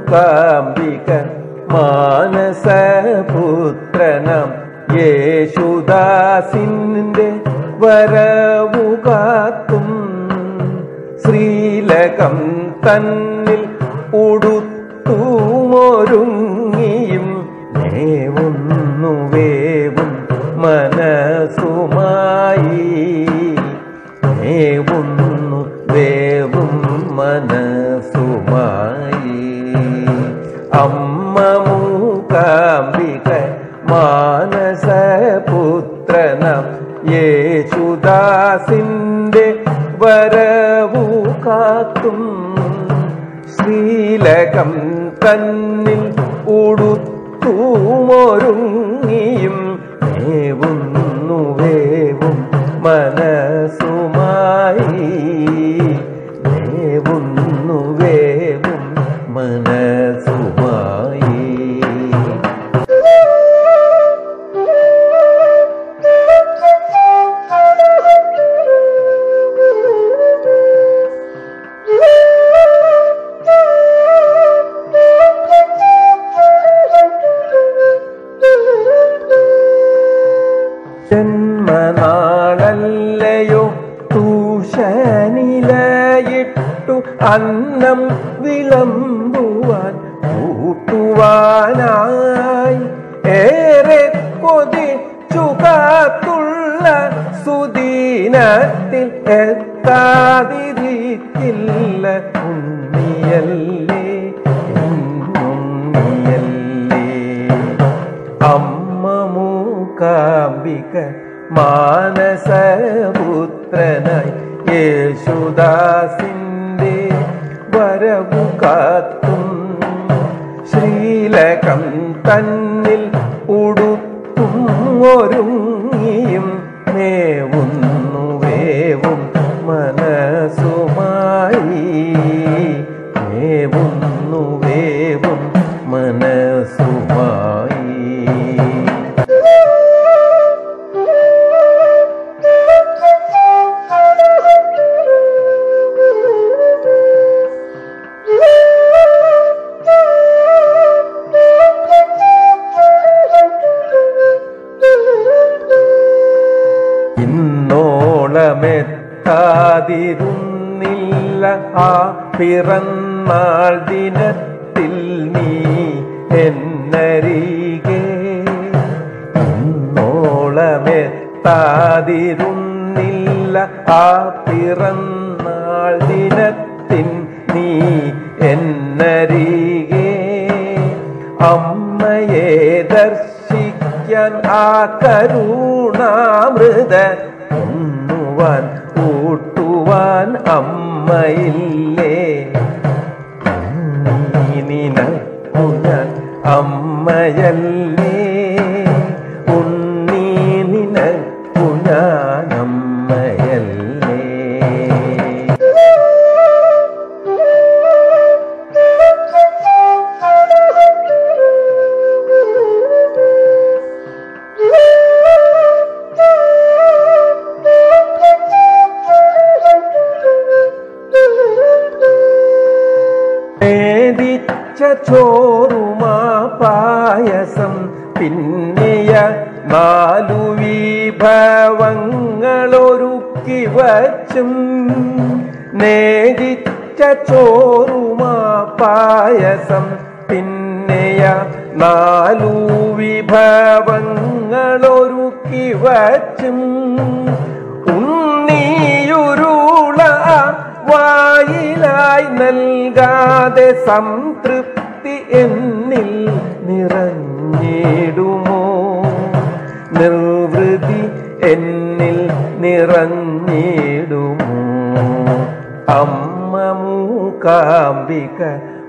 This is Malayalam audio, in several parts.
മൂകാംബിക മാനസപുത്രനം യേശുദാസിന്റെ വരവു കാത്തും ശ്രീലകം തന്നിൽ ഉടുത്തുമൊരുങ്ങിയും നേവുന്നു വേവും മനസ്സുമായി നേവുന്നു വേവും മനസ്സുമായി അമ്മ മൂകാംബിക മാനസപുത്രനം യേശുദാസിന്റെ വരവു കാത്തും ശ്രീലകം തന്നിൽ ഉടുത്തുമൊരുങ്ങിയും വേവുന്നു വേവും മനസ്സുമായി വേവുന്നു വേവും മനസ്സുമായി ജന്മനാളല്ലയോ തൂഷനിലയിട്ടു അന്നം വിളമ്പുവാൻ കൂട്ടുവാനായി ഏറെ കൊതിച്ചു കാത്തുള്ള സുദീനത്തിൽ എത്താതിരിക്കില്ല ഉണ്ണിയല്ലേ ഉണ്ണിയല്ലേ അമ്മ മൂകാംബിക മാനസപുത്രനായി യേശുദാസിന്റെ വരവു കാത്തും ശ്രീലകം തന്നിൽ ഉടുത്തും ഒരുങ്ങിയും മേവുന്നു വേവും മനസ്സുമായി മേവുന്നു വേവും മനസ്സുമായി ഇന്നോളമെത്താതിരുന്നില്ല ആ പിറന്നാൾ ദിനത്തിൽ നീ എന്നരികെ ഇന്നോളമെത്താതിരുന്നില്ല ആ പിറന്നാൾ ദിനത്തിൻ നീ എന്നരികെ അമ്മയെ ദർശിക്കാൻ ആ കരുണാമൃത ഉണ്ണുവാൻ കൂട്ടുവാൻ അമ്മയില്ലേ നിനക്കു ഞാൻ അമ്മയല്ലേ ഉണ്ണി നിനക്കു ഞാൻ അമ്മയല്ലേ വേദിച്ച ചോറുമാ പായസം പിന്നെയ നാലു വിഭവങ്ങളൊരുക്കി വച്ചും നേദിച്ച ചോറുമാ പായസം പിന്നെയ നാലു വിഭവങ്ങളൊരുക്കി വച്ചും ഉണ്ണിയുരുള വായിലായി നൽകാതെ സംതൃപ്തി എന്നിൽ നിറഞ്ഞിടുമോ നിർവൃതി എന്നിൽ നിറഞ്ഞിടുമോ അമ്മ മൂകാംബിക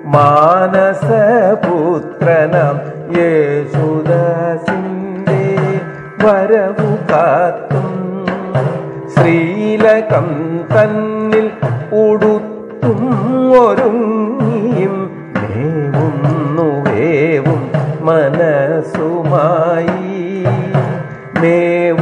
മാനസപുത്രനം യേശുദാസിന്റെ വരവു കാത്തും ശ്രീലകം തന്നിൽ ഉടുത്തും ഒരുങ്ങിയും മേവുന്നു വേവും മനസ്സുമായി മേവുന്നു